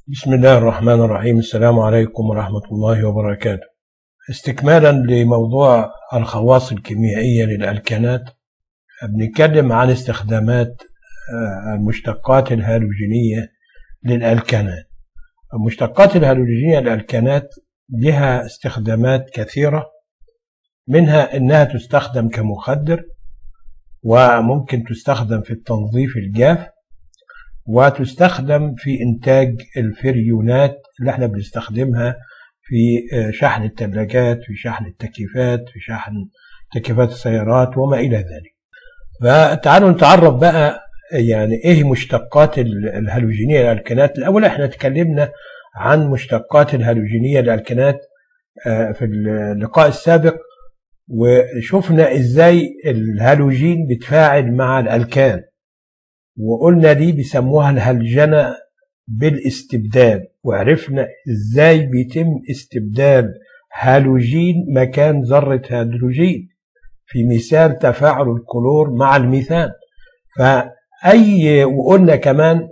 بسم الله الرحمن الرحيم السلام عليكم ورحمة الله وبركاته استكمالا لموضوع الخواص الكيميائية للألكانات بنتكلم عن استخدامات المشتقات الهالوجينية للألكانات المشتقات الهالوجينية للألكانات لها استخدامات كثيرة منها أنها تستخدم كمخدر وممكن تستخدم في التنظيف الجاف وتستخدم في إنتاج الفريونات اللي احنا بنستخدمها في شحن الثلاجات في شحن التكييفات في شحن تكييفات السيارات وما إلى ذلك فتعالوا نتعرف بقى يعني ايه مشتقات الهالوجينية للألكانات الأول احنا اتكلمنا عن مشتقات الهالوجينية للألكانات في اللقاء السابق وشفنا ازاي الهالوجين بتفاعل مع الألكان وقلنا دي بيسموها الهلجنة بالاستبدال وعرفنا ازاي بيتم استبدال هالوجين مكان ذرة هيدروجين في مثال تفاعل الكلور مع الميثان فأي وقلنا كمان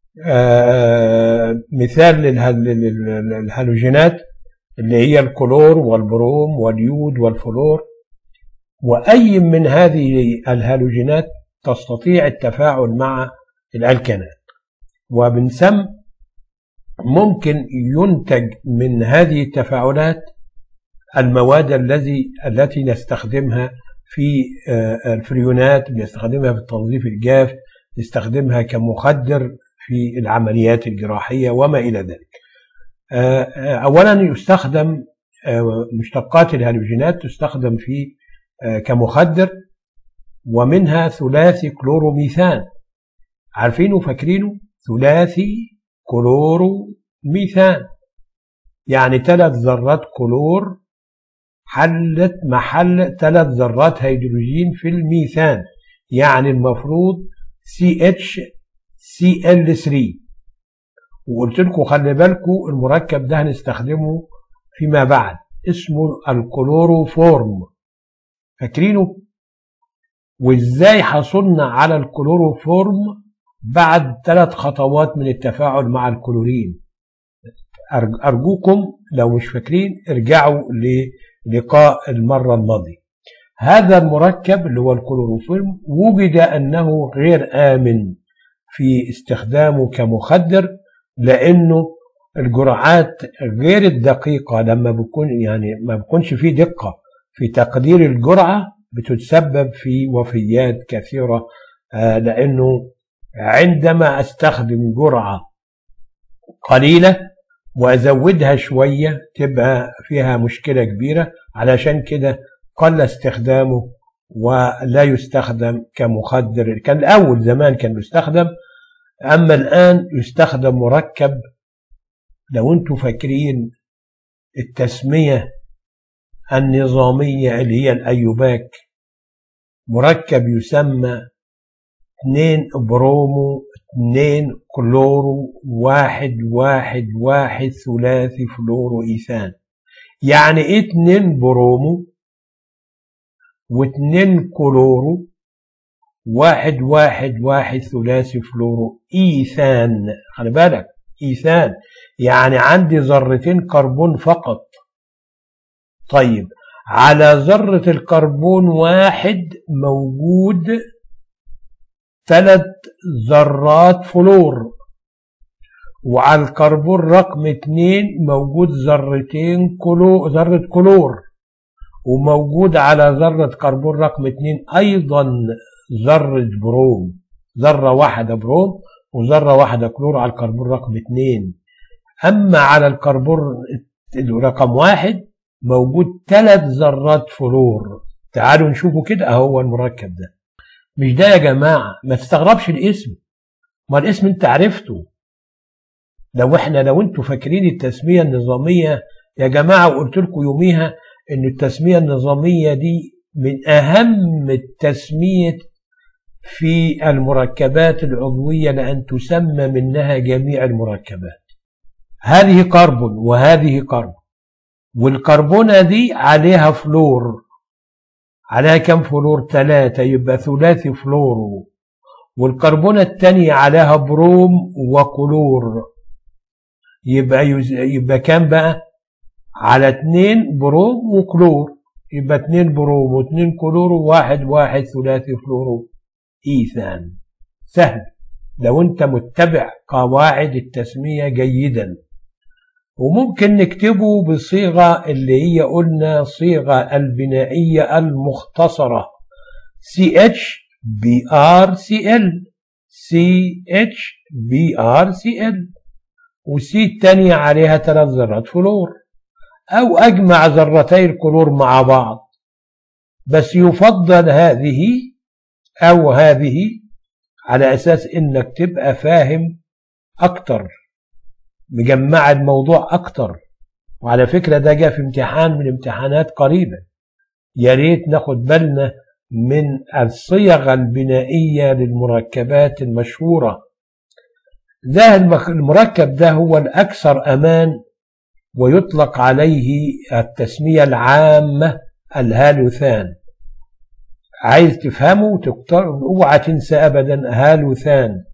آه مثال للهالوجينات اللي هي الكلور والبروم واليود والفلور وأي من هذه الهالوجينات تستطيع التفاعل مع الألكانات وبنسم ممكن ينتج من هذه التفاعلات المواد الذي التي نستخدمها في الفريونات بنستخدمها في التنظيف الجاف نستخدمها كمخدر في العمليات الجراحية وما إلى ذلك أولا يستخدم مشتقات الهالوجينات تستخدم في كمخدر ومنها ثلاثي كلوروميثان عارفينه فاكرينه ثلاثي كلوروميثان يعني ثلاث ذرات كلور حلت محل ثلاث ذرات هيدروجين في الميثان يعني المفروض CHCl3 وقلت لكم خلي بالكم المركب ده هنستخدمه فيما بعد اسمه الكلوروفورم فاكرينه وازاي حصلنا على الكلوروفورم بعد ثلاث خطوات من التفاعل مع الكلورين أرجوكم لو مش فاكرين ارجعوا للقاء المرة الماضية هذا المركب اللي هو الكلوروفورم وجد أنه غير آمن في استخدامه كمخدر لأنه الجرعات غير الدقيقة لما بيكون يعني ما بيكونش فيه دقة في تقدير الجرعة بتتسبب في وفيات كثيرة لأنه عندما أستخدم جرعة قليلة وأزودها شوية تبقى فيها مشكلة كبيرة علشان كده قل استخدامه ولا يستخدم كمخدر كان الأول زمان كان يستخدم أما الآن يستخدم مركب لو أنتم فاكرين التسمية النظامية اللي هي الأيوباك مركب يسمى 2 برومو 2 كلورو واحد واحد واحد ثلاثي فلورو إيثان يعني إيه 2 برومو و2 كلورو واحد واحد واحد ثلاثي فلورو إيثان خلي بالك إيثان يعني عندي ذرتين كربون فقط طيب على ذرة الكربون واحد موجود ثلاث ذرات فلور وعلى الكربون رقم اتنين موجود ذرتين كلو ذرة كلور وموجود على ذرة كربون رقم اتنين أيضا ذرة بروم ذرة واحدة بروم وذرة واحدة كلور على الكربون رقم اتنين أما على الكربون رقم واحد موجود ثلاث ذرات فلور تعالوا نشوفوا كده اهو المركب ده مش ده يا جماعة ما تستغربش الاسم ما الاسم انت عرفته لو احنا لو انتوا فاكرين التسمية النظامية يا جماعة وقلت لكم يوميها ان التسمية النظامية دي من اهم التسمية في المركبات العضوية لأن تسمى منها جميع المركبات هذه كربون وهذه كربون والكربونة دي عليها فلور عليها كم فلور ثلاثة يبقى ثلاثي فلور والكربونة التانية عليها بروم وكلور يبقى يز... يبقى كام بقى على اتنين بروم وكلور يبقى اتنين بروم واتنين كلور وواحد واحد ثلاثي فلورو ايثان سهل لو انت متبع قواعد التسمية جيدا وممكن نكتبه بصيغة اللي هي قلنا صيغة البنائية المختصرة CH BRCL CH BRCL وسي التانية عليها ثلاث ذرات فلور أو أجمع ذرتي الكلور مع بعض بس يفضل هذه أو هذه على أساس إنك تبقى فاهم أكتر مجمع الموضوع أكتر وعلى فكرة ده جاء في امتحان من امتحانات قريبة يا ريت ناخد بالنا من الصيغ البنائية للمركبات المشهورة ده المركب ده هو الأكثر أمان ويطلق عليه التسمية العامة الهالوثان عايز تفهمه اوعى تنسى ابدا هالوثان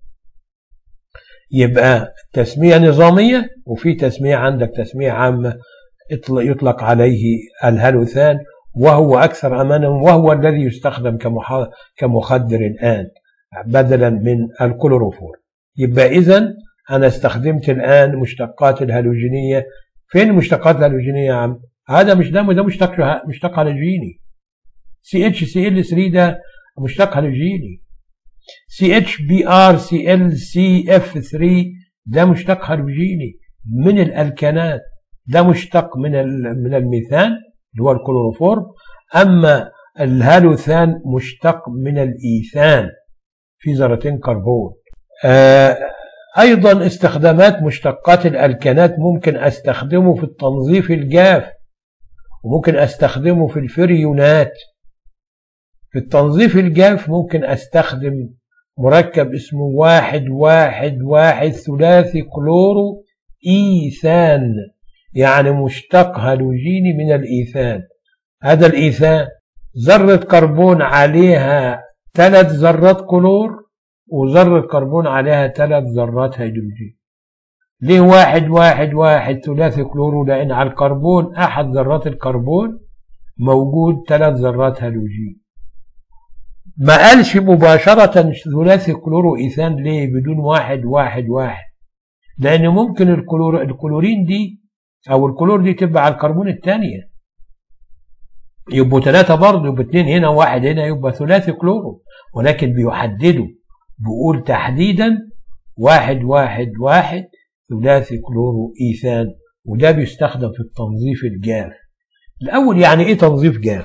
يبقى تسمية نظامية وفي تسمية عندك تسمية عامة يطلق عليه الهالوثان وهو أكثر أمانا وهو الذي يستخدم كمخدر الآن بدلا من الكلوروفور يبقى إذا أنا استخدمت الآن مشتقات الهالوجينية فين المشتقات الهالوجينية يا عم؟ هذا مش ده ده مشتق مشتق هالوجيني سي اتش سي ال 3 ده مشتق هالوجيني سي اتش بي ار سي ال سي اف 3 ده مشتق هالوجيني من الالكانات ده مشتق من من الميثان اللي هو الكلوروفورم اما الهالوثان مشتق من الايثان في ذرتين كربون آه ايضا استخدامات مشتقات الالكانات ممكن استخدمه في التنظيف الجاف وممكن استخدمه في الفريونات في التنظيف الجاف ممكن استخدم مركب اسمه واحد واحد واحد ثلاثي كلورو ايثان يعني مشتق هالوجيني من الايثان هذا الايثان ذرة كربون عليها ثلاث ذرات كلور وذرة كربون عليها ثلاث ذرات هيدروجين ليه واحد واحد واحد ثلاثي كلورو لأن على الكربون أحد ذرات الكربون موجود ثلاث ذرات هالوجين ما قالش مباشرة ثلاثي كلورو إيثان ليه بدون واحد واحد واحد لأن ممكن الكلور الكلورين دي أو الكلور دي تبقى على الكربون الثانية يبقوا ثلاثة برضه يبقوا اثنين هنا وواحد هنا يبقى ثلاثي كلورو ولكن بيحددوا بقول تحديدا واحد واحد واحد ثلاثي كلورو إيثان وده بيستخدم في التنظيف الجاف الأول يعني إيه تنظيف جاف؟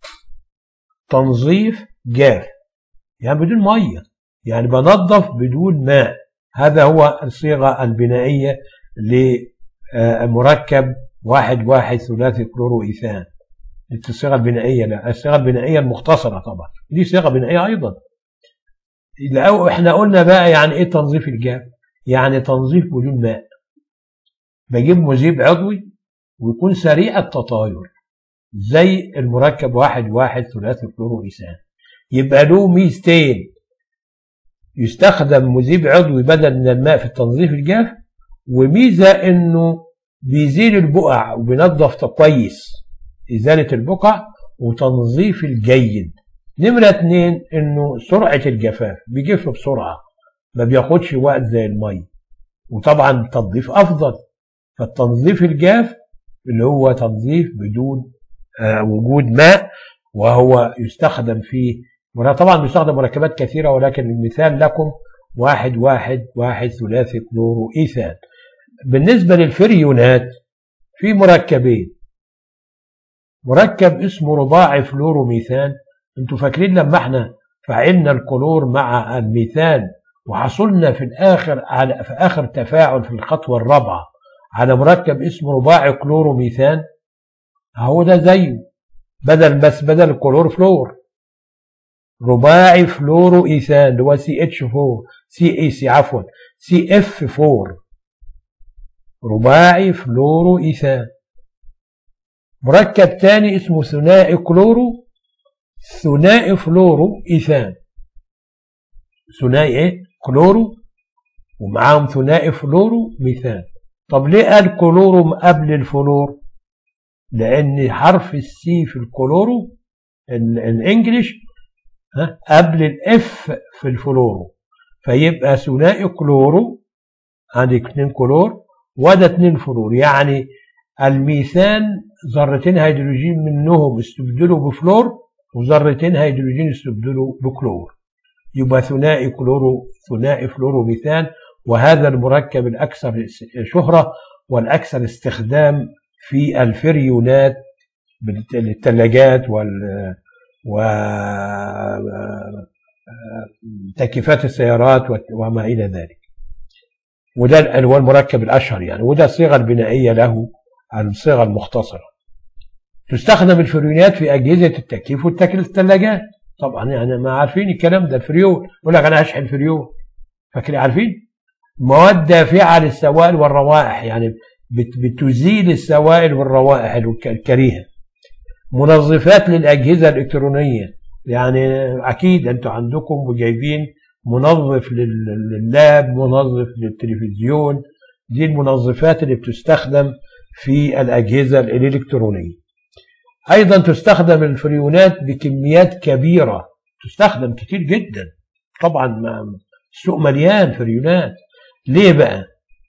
تنظيف جاف يعني بدون مية يعني بنظف بدون ماء هذا هو الصيغة البنائية لمركب واحد واحد ثلاثي كلورو إيثان الصيغة البنائية لا الصيغة البنائية المختصرة طبعا دي صيغة بنائية أيضا لو احنا قلنا بقى يعني ايه تنظيف الجاف يعني تنظيف بدون ماء بجيب مذيب عضوي ويكون سريع التطاير زي المركب واحد واحد ثلاثي كلورو إيثان يبقى له ميزتين يستخدم مذيب عضوي بدل من الماء في التنظيف الجاف وميزة انه بيزيل البقع وبينظف كويس ازالة البقع وتنظيف الجيد نمرة اتنين انه سرعة الجفاف بيجف بسرعة ما بياخدش وقت زي المية وطبعا التنظيف افضل فالتنظيف الجاف اللي هو تنظيف بدون آه وجود ماء وهو يستخدم في طبعا بيستخدم مركبات كثيرة ولكن المثال لكم واحد واحد واحد ثلاثي كلورو إيثان بالنسبة للفريونات في مركبين مركب اسمه رباعي فلوروميثان انتوا فاكرين لما احنا فعلنا الكلور مع الميثان وحصلنا في الاخر على في اخر تفاعل في الخطوه الرابعه على مركب اسمه رباعي كلوروميثان هو ده زيه بدل بس بدل الكلور فلور رباعي فلورو ايثان اللي هو سي اتش 4 سي اي سي عفوا سي اف 4 رباعي فلورو ايثان مركب تاني اسمه ثنائي كلورو ثنائي فلورو ايثان ثنائي ايه كلورو ومعاهم ثنائي فلورو ميثان طب ليه قال كلورو قبل الفلور لان حرف السي في الكلورو الانجليش ها قبل الاف في الفلورو فيبقى ثنائي كلورو عندك اثنين كلور وده اثنين فلور يعني الميثان ذرتين هيدروجين منهم استبدلوا بفلور وذرتين هيدروجين استبدلوا بكلور يبقى ثنائي كلورو ثنائي فلورو ميثان وهذا المركب الأكثر شهرة والأكثر استخدام في الفريونات للثلاجات وال و تكييفات السيارات وما إلى ذلك وده هو المركب الأشهر يعني وده الصيغة البنائية له الصيغة المختصرة تستخدم الفريونات في أجهزة التكييف والثلاجات طبعا يعني ما عارفين الكلام ده الفريون يقول لك أنا هشحن فريون فاكرين عارفين مواد دافعة للسوائل والروائح يعني بتزيل السوائل والروائح الكريهة منظفات للأجهزة الإلكترونية يعني أكيد أنتوا عندكم جايبين منظف لللاب منظف للتلفزيون دي المنظفات اللي بتستخدم في الأجهزة الإلكترونية أيضا تستخدم الفريونات بكميات كبيرة تستخدم كتير جدا طبعا السوق مليان فريونات ليه بقى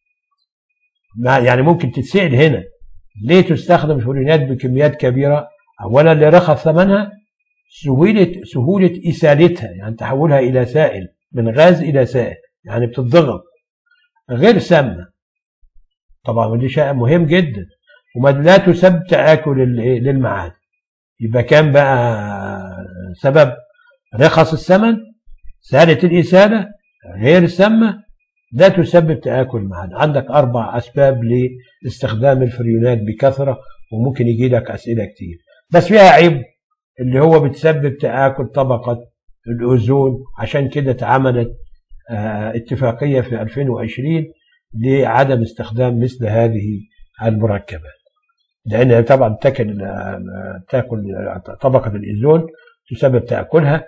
يعني ممكن تتسأل هنا ليه تستخدم الفريونات بكميات كبيرة أولا لرخص ثمنها سهولة سهولة إسالتها يعني تحولها إلى سائل من غاز إلى سائل يعني بتتضغط غير سامة طبعا ودي شيء مهم جدا وما لا تسبب تآكل للمعادن يبقى كان بقى سبب رخص الثمن سهلة الإسالة غير سامة لا تسبب تآكل المعادن عندك أربع أسباب لاستخدام الفريونات بكثرة وممكن يجي لك أسئلة كتير بس فيها عيب اللي هو بتسبب تآكل طبقة الأوزون عشان كده اتعملت اتفاقية في 2020 لعدم استخدام مثل هذه المركبات لأنها طبعا تاكل تاكل طبقة الأوزون تسبب تآكلها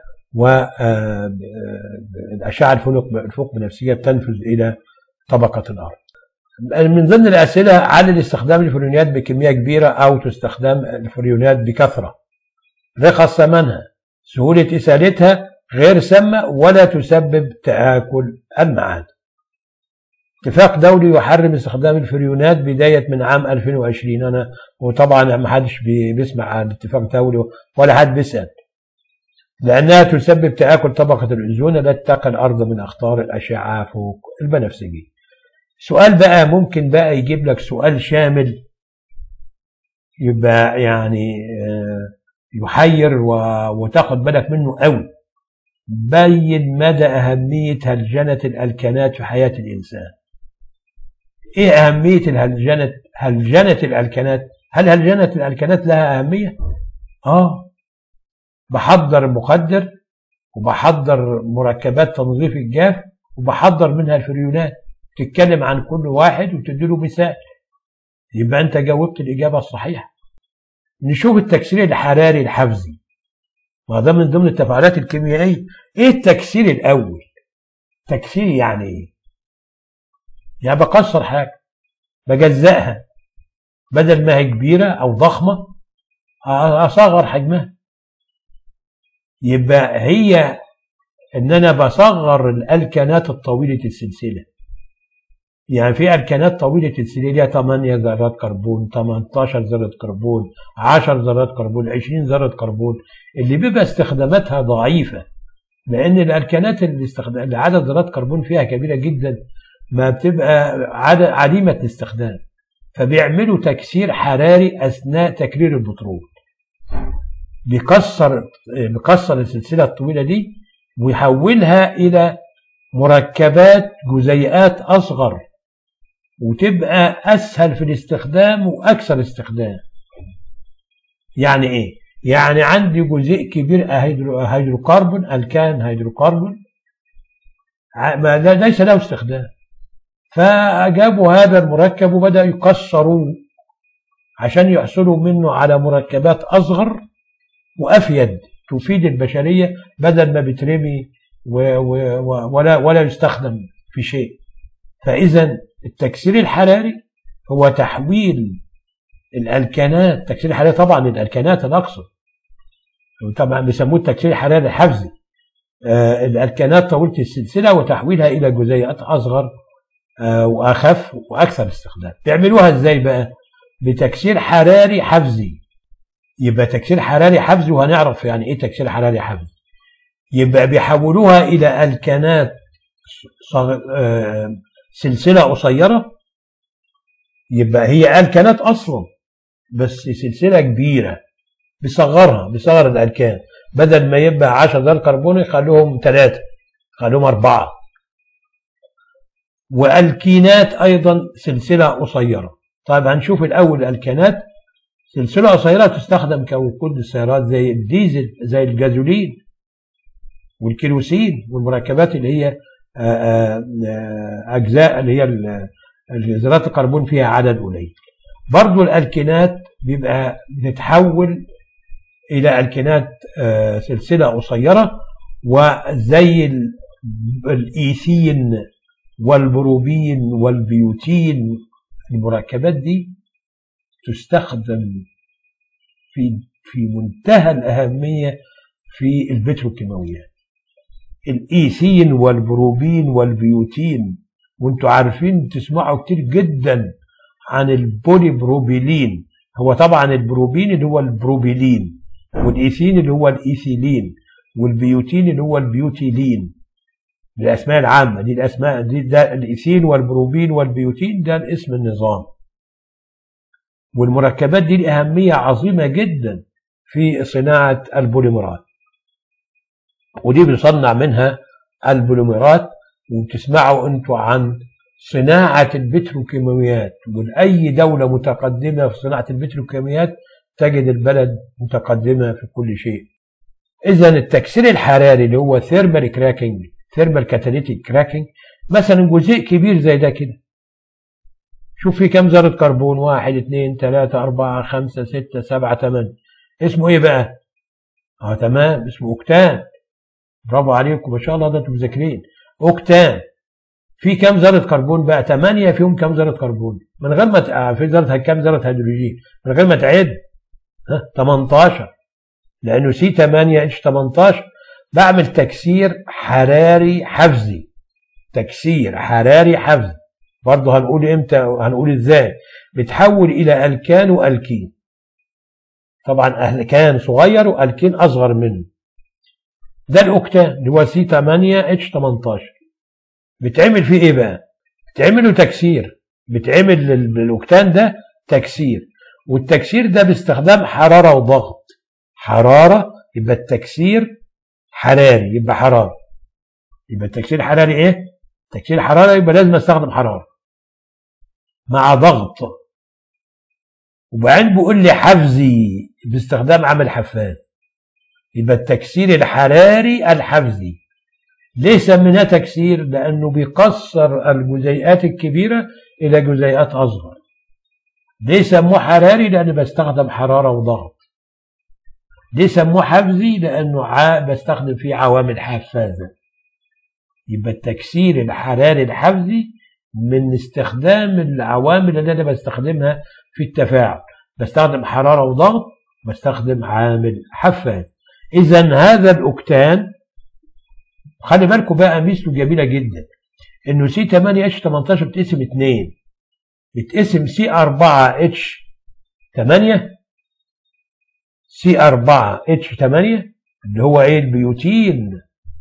والأشعة الفوق بنفسجية بتنفذ إلى طبقة الأرض من ضمن الأسئلة علل استخدام الفريونات بكمية كبيرة أو تستخدم الفريونات بكثرة رخص ثمنها سهولة إسالتها غير سامة ولا تسبب تآكل المعادن اتفاق دولي يحرم استخدام الفريونات بداية من عام 2020 أنا وطبعا ما حدش بيسمع عن اتفاق دولي ولا حد بيسأل لأنها تسبب تآكل طبقة الأوزون التي تقي الأرض من أخطار الأشعة فوق البنفسجي سؤال بقى ممكن بقى يجيب لك سؤال شامل يبقى يعني يحير وتاخد بالك منه قوي بين مدى أهمية هلجنة الألكانات في حياة الإنسان إيه أهمية الهلجنة هلجنة الألكانات هل هلجنة الألكانات لها أهمية؟ آه بحضر المخدر وبحضر مركبات تنظيف الجاف وبحضر منها الفريونات تتكلم عن كل واحد وتديله مثال يبقى انت جاوبت الاجابه الصحيحه نشوف التكسير الحراري الحفزي ما ده من ضمن التفاعلات الكيميائيه ايه التكسير الاول تكسير يعني ايه يعني بكسر حاجه بجزأها بدل ما هي كبيره او ضخمه اصغر حجمها يبقى هي ان انا بصغر الالكانات الطويله السلسله يعني في الكانات طويله السلسله ليها 8 ذرات كربون 18 ذره كربون 10 ذرات كربون 20 ذره كربون اللي بيبقى استخداماتها ضعيفه لان الالكانات اللي, استخدام اللي عدد ذرات كربون فيها كبيره جدا ما بتبقى عدد عديمه الاستخدام فبيعملوا تكسير حراري اثناء تكرير البترول بيكسر بيكسر السلسله الطويله دي ويحولها الى مركبات جزيئات اصغر وتبقى اسهل في الاستخدام واكثر استخدام يعني ايه يعني عندي جزيء كبير هيدروكربون الكان هيدروكربون ما ليس له استخدام فجابوا هذا المركب وبدأوا يكسروه عشان يحصلوا منه على مركبات أصغر وأفيد تفيد البشرية بدل ما بترمي ولا ولا يستخدم في شيء فإذا التكسير الحراري هو تحويل الالكانات تكسير الحراري طبعا الالكانات انا اقصد طبعا بيسموه التكسير الحراري الحفزي آه الالكانات طويله السلسله وتحويلها الى جزيئات اصغر آه واخف واكثر استخدام بيعملوها ازاي بقى بتكسير حراري حفزي يبقى تكسير حراري حفزي وهنعرف يعني ايه تكسير حراري حفزي يبقى بيحولوها الى الكانات صغ... آه سلسله قصيره يبقى هي الكانات اصلا بس سلسله كبيره بيصغرها بيصغر الالكان بدل ما يبقى 10 ذر كربون يخلوهم ثلاثه يخلوهم اربعه والكينات ايضا سلسله قصيره طيب هنشوف الاول الالكانات سلسله قصيره تستخدم كوقود السيارات زي الديزل زي الجازولين والكيروسين والمركبات اللي هي اجزاء اللي هي ذرات الكربون فيها عدد قليل برضو الالكينات بيبقى بتتحول الى الكينات سلسله قصيره وزي الايثين والبروبين والبيوتين المركبات دي تستخدم في في منتهى الاهميه في البتروكيماويات الايثين والبروبين والبيوتين وانتوا عارفين تسمعوا كتير جدا عن البولي بروبيلين هو طبعا البروبين اللي هو البروبيلين والايثين اللي هو الايثيلين والبيوتين اللي هو البيوتيلين الاسماء العامه دي الاسماء دي ده الايثين والبروبين والبيوتين ده الاسم النظام والمركبات دي اهميه عظيمه جدا في صناعه البوليمرات ودي بنصنع منها البوليمرات وتسمعوا انتوا عن صناعة البتروكيماويات وأي دولة متقدمة في صناعة البتروكيماويات تجد البلد متقدمة في كل شيء إذا التكسير الحراري اللي هو ثيرمال كراكنج ثيرمال كاتاليتيك كراكنج مثلا جزيء كبير زي ده كده شوف في كم ذرة كربون واحد اثنين ثلاثة أربعة خمسة ستة سبعة ثمانية اسمه إيه بقى؟ اه تمام اسمه أوكتان برافو عليكم ما شاء الله ده انتم مذاكرين أوكتان في كام ذرة كربون بقى 8 فيهم كام ذرة كربون من غير ما في ذرة كام ذرة هيدروجين من غير ما تعد ها 18 لأنه سي 8 اتش 18 بعمل تكسير حراري حفزي تكسير حراري حفزي برضه هنقول امتى هنقول ازاي بتحول الى الكان والكين طبعا الكان صغير والكين اصغر منه ده الاوكتان اللي هو سي 8 اتش 18 بتعمل فيه ايه بقى بتعمله تكسير بتعمل للاوكتان ده تكسير والتكسير ده باستخدام حراره وضغط حراره يبقى التكسير حراري يبقى حراره يبقى التكسير الحراري ايه تكسير حراره يبقى لازم استخدم حراره مع ضغط وبعدين بيقول لي حفزي باستخدام عمل حفاز يبقى التكسير الحراري الحفزي ليه سميناه تكسير؟ لأنه بيكسر الجزيئات الكبيرة إلى جزيئات أصغر. ليه سموه حراري؟ لأنه بستخدم حرارة وضغط. ليه سموه حفزي؟ لأنه ع... بستخدم فيه عوامل حفازة. يبقى التكسير الحراري الحفزي من استخدام العوامل اللي أنا بستخدمها في التفاعل. بستخدم حرارة وضغط بستخدم عامل حفاز. إذا هذا الأكتان خلي بالكم بقى ميزته جميله جدا انه سي 8 اتش 18 بتقسم 2 بتقسم سي 4 اتش 8 سي 4 اتش 8 اللي هو ايه البيوتين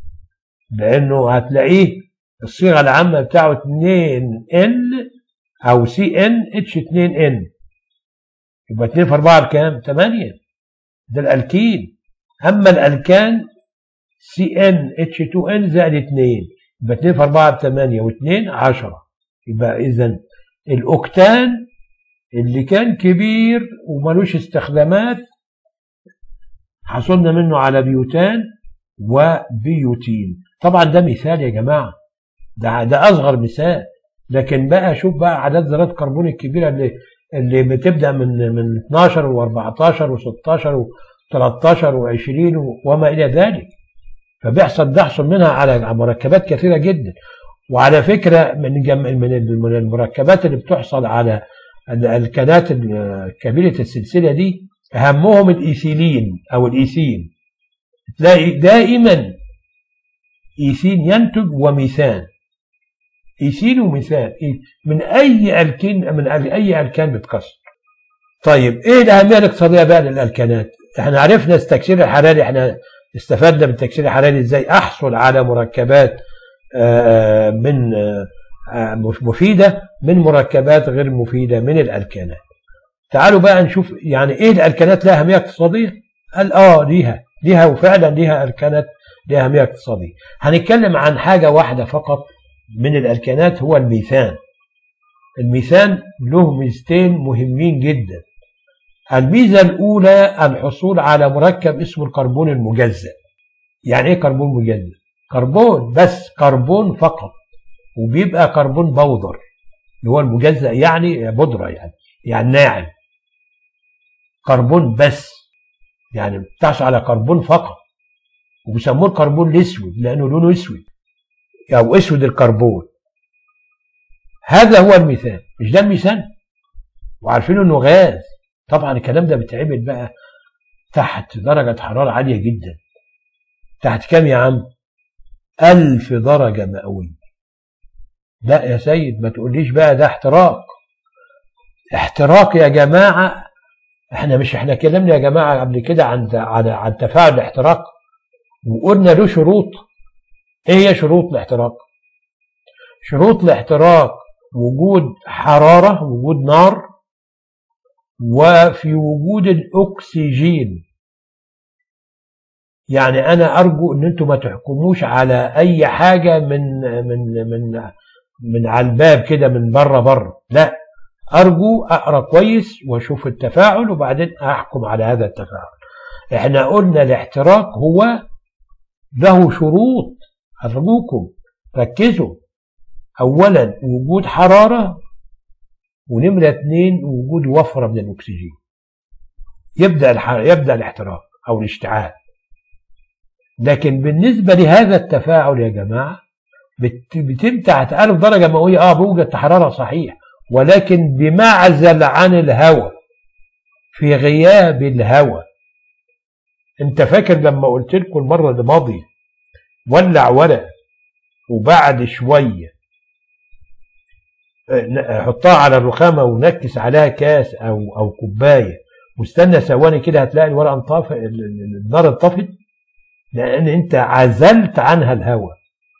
لانه هتلاقيه الصيغه العامه بتاعه 2 ان او سي ان اتش 2 ان يبقى 2 في 4 بكام؟ 8 ده الالكين اما الالكان سي ان اتش 2 ان زائد 2 يبقى 2 في 4 ب 8 و2 10 يبقى اذا الاوكتان اللي كان كبير وملوش استخدامات حصلنا منه على بيوتان وبيوتين طبعا ده مثال يا جماعه ده ده اصغر مثال لكن بقى شوف بقى اعداد ذرات الكربون الكبيره اللي اللي بتبدا من من 12 و14 و16 و13 و20 وما الى ذلك فبيحصل بيحصل منها على مركبات كثيره جدا وعلى فكره من جم من المركبات اللي بتحصل على الالكانات كبيره السلسله دي اهمهم الايثيلين او الايثين تلاقي دائما ايثين ينتج وميثان ايثين وميثان من اي الكين من اي الكان بتكسر طيب ايه الاهميه الاقتصاديه بقى للالكانات احنا عرفنا التكسير الحراري احنا استفدنا من التكسير الحراري ازاي احصل على مركبات من مفيده من مركبات غير مفيده من الالكانات تعالوا بقى نشوف يعني ايه الالكانات لها اهميه اقتصاديه قال اه ليها ليها وفعلا ليها الكانات ليها اهميه اقتصاديه هنتكلم عن حاجه واحده فقط من الالكانات هو الميثان الميثان له ميزتين مهمين جدا الميزه الاولى الحصول على مركب اسمه الكربون المجزأ يعني ايه كربون مجزأ كربون بس كربون فقط وبيبقى كربون بودر اللي هو المجزأ يعني بودره يعني يعني ناعم كربون بس يعني بتحصل على كربون فقط وبيسموه الكربون الاسود لانه لونه اسود او اسود الكربون هذا هو الميثان مش ده الميثان وعارفين انه غاز طبعا الكلام ده بيتعمل بقى تحت درجة حرارة عالية جدا تحت كام يا عم ألف درجة مئوية لا يا سيد ما تقوليش بقى ده احتراق احتراق يا جماعة احنا مش احنا كلمنا يا جماعة قبل كده عن عن عن تفاعل الاحتراق وقلنا له شروط ايه هي شروط الاحتراق شروط الاحتراق وجود حرارة وجود نار وفي وجود الأكسجين يعني أنا أرجو إن أنتم ما تحكموش على أي حاجة من من من من على الباب كده من بره بره لا أرجو أقرأ كويس وأشوف التفاعل وبعدين أحكم على هذا التفاعل إحنا قلنا الاحتراق هو له شروط أرجوكم ركزوا أولا وجود حرارة ونمرة اثنين وجود وفرة من الأكسجين يبدأ يبدأ الاحتراق أو الاشتعال لكن بالنسبة لهذا التفاعل يا جماعة بتم تحت 1000 درجة مئوية اه بوجد حرارة صحيح ولكن بمعزل عن الهواء في غياب الهواء انت فاكر لما قلت لكم المرة اللي ماضية ولع ورق وبعد شوية حطها على الرخامة ونكس عليها كاس أو أو كوباية واستنى ثواني كده هتلاقي الورقة انطفت النار انطفت لأن أنت عزلت عنها الهواء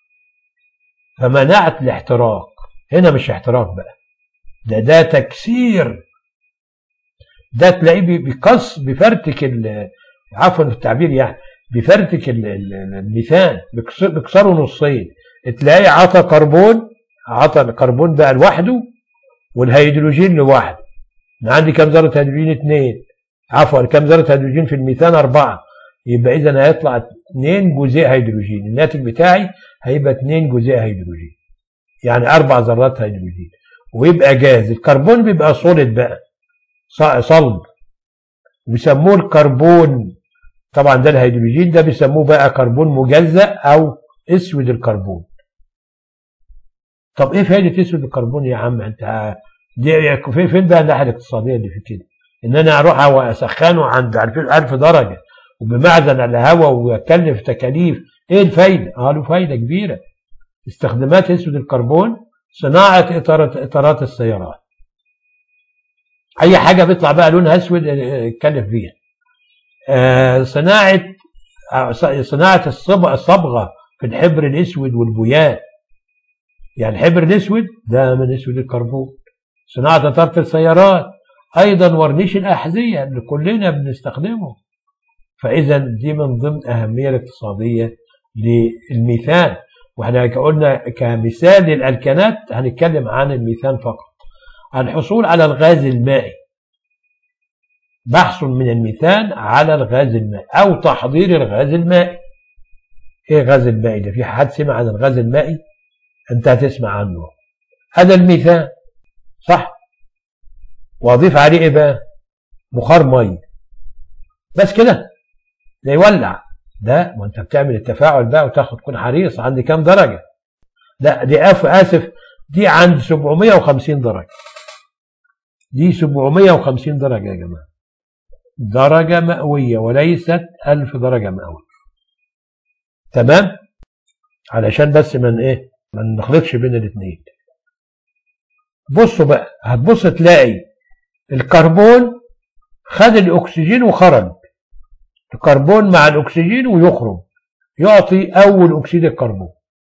فمنعت الاحتراق هنا مش احتراق بقى ده ده تكسير ده تلاقيه بيقص بيفرتك عفوا في التعبير يعني بيفرتك الميثان بيكسره نصين تلاقيه عطى كربون عطى الكربون بقى لوحده والهيدروجين لوحده انا عندي كام ذره هيدروجين اثنين عفوا كام ذره هيدروجين في الميثان اربعه يبقى اذا هيطلع اثنين جزيء هيدروجين الناتج بتاعي هيبقى اثنين جزيء هيدروجين يعني اربع ذرات هيدروجين ويبقى جاز الكربون بيبقى صولد بقى صلب بيسموه الكربون طبعا ده الهيدروجين ده بيسموه بقى كربون مجزأ او اسود الكربون طب ايه فايده اسود الكربون يا عم انت دي فين فين بقى الناحيه الاقتصاديه اللي في كده ان انا اروح اسخنه عند 1000 درجه وبمعزل على الهواء ويكلف تكاليف ايه الفايده؟ اه له فايده كبيره استخدامات اسود الكربون صناعه اطارات اطارات السيارات اي حاجه بيطلع بقى لونها اسود اتكلف بيها آه صناعه صناعه الصبغه في الحبر الاسود والبويات يعني الحبر الاسود ده من اسود الكربون صناعه اطاره السيارات ايضا ورنيش الاحذيه اللي كلنا بنستخدمه فاذا دي من ضمن اهميه الاقتصاديه للميثان واحنا قلنا كمثال للالكانات هنتكلم عن الميثان فقط الحصول على الغاز المائي بحث من الميثان على الغاز المائي او تحضير الغاز المائي ايه الغاز المائي ده في حد سمع عن الغاز المائي انت هتسمع عنه هذا الميثان صح واضيف عليه ايه بقى بخار ميه بس كده ده يولع ده ما انت بتعمل التفاعل بقى وتاخد تكون حريص عند كام درجه لا دي أف اسف دي عند 750 درجه دي 750 درجة يا جماعة درجة مئوية وليست 1000 درجة مئوية تمام علشان بس من ايه ما نخلطش بين الاثنين بصوا بقى هتبص تلاقي الكربون خد الاكسجين وخرج الكربون مع الاكسجين ويخرج يعطي اول اكسيد الكربون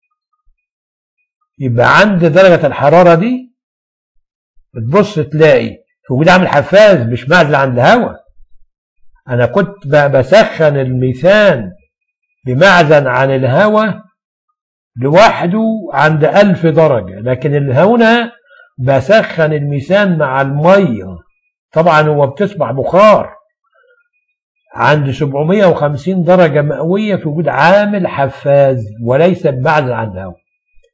يبقى عند درجة الحرارة دي بتبص تلاقي في وجود عامل حفاز مش معزل عن الهواء انا كنت بسخن الميثان بمعزن عن الهواء لوحده عند ألف درجة لكن هنا بسخن الميثان مع المية طبعا هو بتصبح بخار عند 750 درجة مئوية في وجود عامل حفاز وليس بمعزل عن الهواء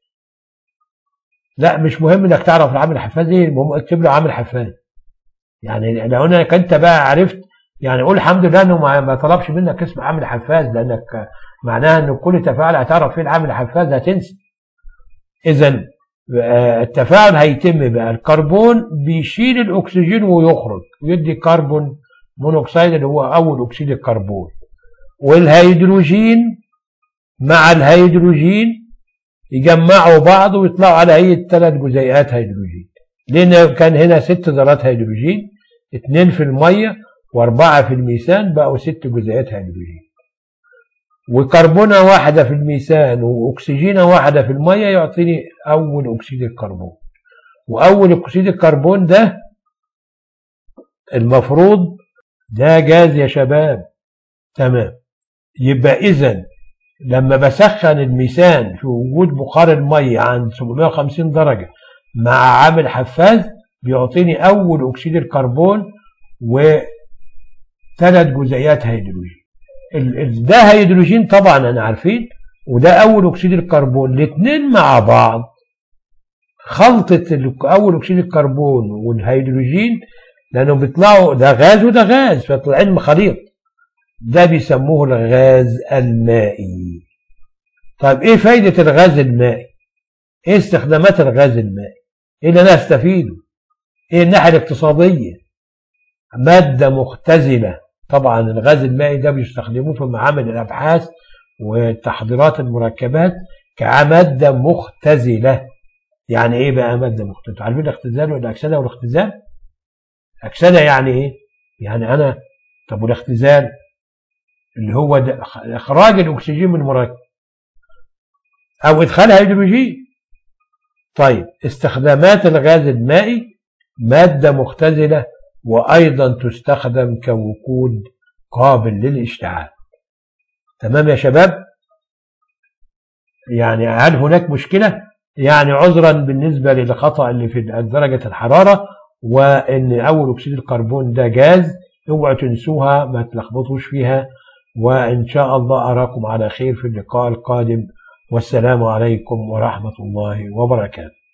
لا مش مهم انك تعرف العامل الحفاز ايه المهم اكتب له عامل حفاز يعني لو انك انت بقى عرفت يعني قول الحمد لله انه ما طلبش منك اسم عامل حفاز لانك معناها ان كل تفاعل هتعرف فيه العامل الحفاز هتنسى اذا التفاعل هيتم بقى الكربون بيشيل الاكسجين ويخرج ويدي كربون مونوكسيد اللي هو اول اكسيد الكربون والهيدروجين مع الهيدروجين يجمعوا بعض ويطلعوا على هيئه ثلاث جزيئات هيدروجين لان كان هنا ست ذرات هيدروجين اثنين في الميه واربعه في الميثان بقوا ست جزيئات هيدروجين وكربونة واحدة في الميثان وأكسجينة واحدة في المية يعطيني أول أكسيد الكربون وأول أكسيد الكربون ده المفروض ده جاز يا شباب تمام يبقى إذا لما بسخن الميثان في وجود بخار المية عند 750 درجة مع عامل حفاز بيعطيني أول أكسيد الكربون وثلاث جزيئات هيدروجين ده هيدروجين طبعا انا عارفين وده اول اكسيد الكربون الاثنين مع بعض خلطة اول اكسيد الكربون والهيدروجين لانه بيطلعوا ده غاز وده غاز فطلعين خليط ده بيسموه الغاز المائي طيب ايه فايدة الغاز المائي ايه استخدامات الغاز المائي ايه اللي انا استفيده ايه الناحية الاقتصادية مادة مختزلة طبعا الغاز المائي ده بيستخدموه في معامل الابحاث وتحضيرات المركبات كماده مختزله يعني ايه بقى ماده مختزله عارفين الاختزال والاكسده والاختزال اكسده يعني ايه يعني انا طب والاختزال اللي هو اخراج الاكسجين من المركب او ادخال هيدروجين طيب استخدامات الغاز المائي ماده مختزله وأيضا تستخدم كوقود قابل للاشتعال تمام يا شباب يعني هل هناك مشكلة يعني عذرا بالنسبة للخطأ اللي في درجة الحرارة وان اول اكسيد الكربون ده جاز اوعوا تنسوها ما تلخبطوش فيها وان شاء الله اراكم على خير في اللقاء القادم والسلام عليكم ورحمة الله وبركاته